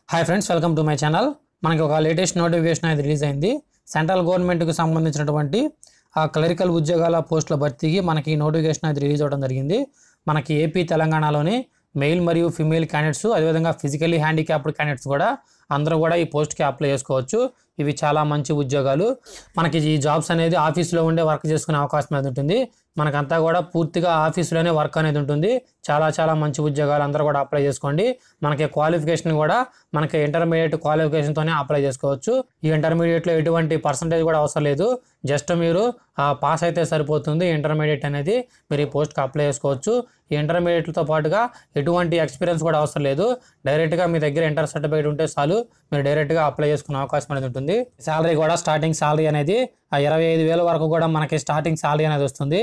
hi friends welcome to my channel మనకి ఒక latest notification అనేది రిలీజ్ అయింది సెంట్రల్ గవర్నమెంట్కి సంబంధించినటువంటి ఆ క్లరికల్ ఉద్యోగాల పోస్టుల భర్తీకి మనకి ఈ నోటిఫికేషన్ అనేది రిలీజ్ అవ్వడం జరిగింది మనకి ఏపీ తెలంగాణలోని మెయిల్ మరియు ఫిమేల్ క్యాండిడేట్స్ అదేవిధంగా ఫిజికల్లీ హ్యాండిక్యాప్డ్ క్యాండిడేట్స్ కూడా అందరూ కూడా ఈ పోస్ట్కి అప్లై చేసుకోవచ్చు ఇవి చాలా మంచి ఉద్యోగాలు మనకి ఈ జాబ్స్ అనేది ఆఫీస్లో ఉండే వర్క్ చేసుకునే అవకాశం అనేది ఉంటుంది మనకంతా కూడా పూర్తిగా ఆఫీస్లోనే వర్క్ అనేది ఉంటుంది చాలా చాలా మంచి ఉద్యోగాలు అందరూ కూడా అప్లై చేసుకోండి మనకి క్వాలిఫికేషన్ కూడా మనకి ఇంటర్మీడియట్ క్వాలిఫికేషన్తోనే అప్లై చేసుకోవచ్చు ఈ ఇంటర్మీడియట్లో ఎటువంటి పర్సంటేజ్ కూడా అవసరం లేదు జస్ట్ మీరు పాస్ అయితే సరిపోతుంది ఇంటర్మీడియట్ అనేది మీరు ఈ పోస్ట్కి అప్లై చేసుకోవచ్చు ఈ ఇంటర్మీడియట్తో పాటుగా ఎటువంటి ఎక్స్పీరియన్స్ కూడా అవసరం లేదు డైరెక్ట్గా మీ దగ్గర ఇంటర్ సర్టిఫికేట్ ఉంటే చాలు మీరు డైరెక్ట్గా అప్లై చేసుకునే అవకాశం అనేది ఉంటుంది శాలరీ కూడా స్టార్టింగ్ శాలరీ అనేది ఆ ఇరవై ఐదు వేల వరకు కూడా మనకి స్టార్టింగ్ శాలరీ అనేది వస్తుంది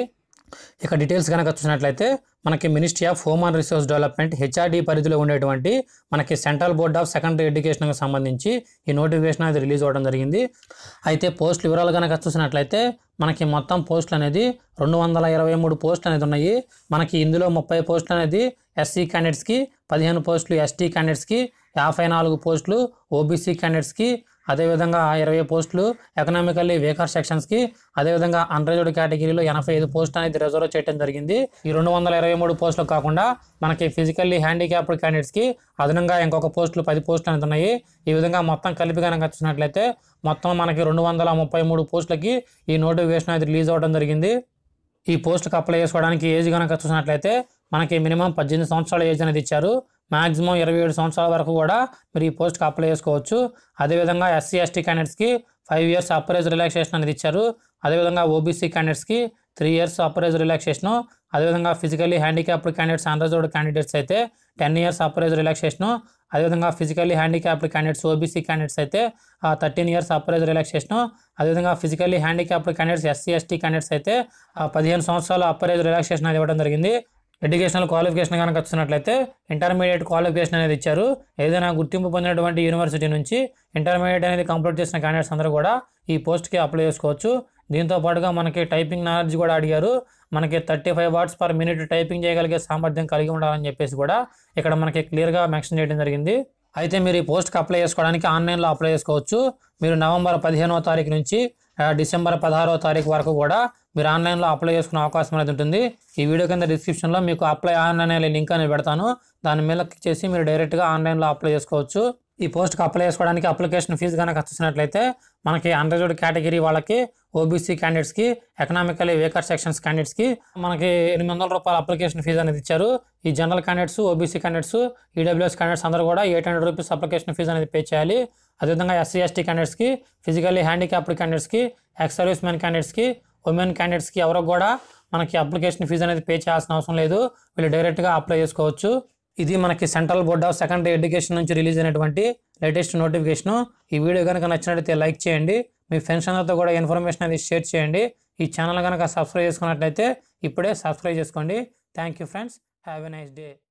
ఇక డీటెయిల్స్ కనుక చూసినట్లయితే మనకి ministry of home and resource development HRD పరిధిలో ఉండేటువంటి మనకి సెంట్రల్ బోర్డ్ ఆఫ్ సెకండరీ ఎడ్యుకేషన్కి సంబంధించి ఈ నోటిఫికేషన్ అనేది రిలీజ్ అవ్వడం జరిగింది అయితే పోస్టుల వివరాలు కనుక చూసినట్లయితే మనకి మొత్తం పోస్టులు అనేది రెండు వందల ఇరవై మూడు పోస్టులు అనేది ఉన్నాయి మనకి ఇందులో ముప్పై పోస్టులు అనేది ఎస్సీ క్యాండిడేట్స్కి పదిహేను పోస్టులు ఎస్టీ క్యాండిడేట్స్కి యాభై నాలుగు పోస్టులు ఓబీసీ క్యాండిడేట్స్కి అదేవిధంగా ఇరవై పోస్టులు ఎకనామికల్లీ వేకర్ సెక్షన్స్కి అదేవిధంగా అన్రిజర్వ్డ్ కేటగిరీలో ఎనభై ఐదు పోస్టులు అనేది రిజర్వ్ చేయడం జరిగింది ఈ రెండు వందల ఇరవై మూడు పోస్టులు కాకుండా మనకి ఫిజికల్లీ హ్యాండిక్యాప్డ్ క్యాండిడేట్స్కి అదనంగా ఇంకొక పోస్టులు పది పోస్టులు అనేది ఉన్నాయి ఈ విధంగా మొత్తం కలిపి కనుక చూసినట్లయితే మొత్తం మనకి రెండు వందల ముప్పై మూడు పోస్టులకి ఈ నోటిఫికేషన్ అనేది రిలీజ్ అవ్వడం జరిగింది ఈ పోస్ట్కి అప్లై చేసుకోవడానికి ఏజ్ కనుక చూసినట్లయితే మనకి మినిమం పద్దెనిమిది సంవత్సరాల ఏజ్ అనేది ఇచ్చారు మ్యాక్సిమం ఇరవై ఏడు సంవత్సరాల వరకు కూడా మీరు ఈ పోస్ట్కి అప్లై చేసుకోవచ్చు అదేవిధంగా ఎస్సీ ఎస్టీ క్యాండిడేట్స్కి ఫైవ్ ఇయర్స్ అప్పరేజ్ రిలాక్సేషన్ అనేది ఇచ్చారు అదేవిధంగా ఓబీసీ క్యాండిడేట్స్కి త్రీ ఇయర్స్ అప్పరేజ్ రిలాక్సేషను అదేవిధంగా physically handicapped candidates unreserved candidates అయితే టెన్ ఇయర్స్ అప్పరేజ్ రిలాక్సేషను అదేవిధంగా physically handicapped candidates OBC candidates అయితే థర్టీన్ ఇయర్స్ అప్పరేజ్ రిలాక్సేషను అదేవిధంగా physically handicapped candidates SC ST candidates అయితే ఆ, పదిహేను సంవత్సరాల అప్పరేజ్ రిలాక్సేషన్ అనేది ఇవ్వడం జరిగింది ఎడ్యుకేషనల్ క్వాలిఫికేషన్ కనుక వచ్చినట్లయితే ఇంటర్మీడియట్ క్వాలిఫికేషన్ అనేది ఇచ్చారు ఏదైనా గుర్తింపు పొందినటువంటి యూనివర్సిటీ నుంచి ఇంటర్మీడియట్ అనేది కంప్లీట్ చేసిన క్యాండిడేట్స్ అందరూ కూడా ఈ పోస్ట్కి అప్లై చేసుకోవచ్చు దీంతో పాటుగా మనకి టైపింగ్ నాలెడ్జ్ కూడా అడిగారు మనకి thirty five words per minute typing చేయగలిగే సామర్థ్యం కలిగి ఉండాలని చెప్పేసి కూడా ఇక్కడ మనకి క్లియర్గా మెన్షన్ చేయడం జరిగింది అయితే మీరు ఈ పోస్ట్కి అప్లై చేసుకోవడానికి ఆన్లైన్లో అప్లై చేసుకోవచ్చు మీరు నవంబర్ పదిహేనవ తారీఖు నుంచి ఆ, డిసెంబర్ పదహారవ తారీఖు వరకు కూడా మీరు ఆన్లైన్లో అప్లై చేసుకునే అవకాశం అనేది ఉంటుంది ఈ వీడియో కింద డిస్క్రిప్షన్లో మీకు అప్లై ఆన్లైన్ అనే లింక్ అనేది పెడతాను దాని మీద క్లిక్ చేసి మీరు డైరెక్ట్గా ఆన్లైన్లో అప్లై చేసుకోవచ్చు ఈ పోస్ట్కి అప్లై చేసుకోవడానికి అప్లికేషన్ ఫీజు కనుక చూసినట్లయితే మనకి అన్రిజర్వ్డ్ కేటగిరీ వాళ్ళకి ఓబీసీ క్యాండిడేట్స్కి ఎకనామికలీ వేకర్ సెక్షన్స్ క్యాండిడేట్స్కి మనకి ఎనిమిది వందల రూపాయల అప్లికేషన్ ఫీజు అనేది ఇచ్చారు ఈ general candidates OBC candidates EWS candidates అందరూ కూడా eight hundred rupees application fees అనేది పే చేయాలి అదేవిధంగా ఎస్సీ ఎస్టీ క్యాండిడేట్స్కి ఫిజికల్లీ హ్యాండిక్యాప్డ్ క్యాండిడేట్స్కి ఎక్స్ సర్వీస్ మెన్ క్యాండిడేట్స్కి ఉమెన్ క్యాండిడేట్స్కి ఎవరికి కూడా మనకి అప్లికేషన్ ఫీజు అనేది పే చేయాల్సిన అవసరం లేదు వీళ్ళు డైరెక్ట్గా అప్లై చేసుకోవచ్చు ఇది మనకి central board of secondary education నుంచి రిలీజ్ అయినటువంటి లేటెస్ట్ నోటిఫికేషన్ ఈ వీడియో కనుక నచ్చినట్లయితే లైక్ చేయండి మీ ఫ్రెండ్స్ అందరితో కూడా ఇన్ఫర్మేషన్ అనేది షేర్ చేయండి ఈ ఛానల్ కనుక సబ్స్క్రైబ్ చేసుకున్నట్లయితే ఇప్పుడే సబ్స్క్రైబ్ చేసుకోండి thank you friends have a nice day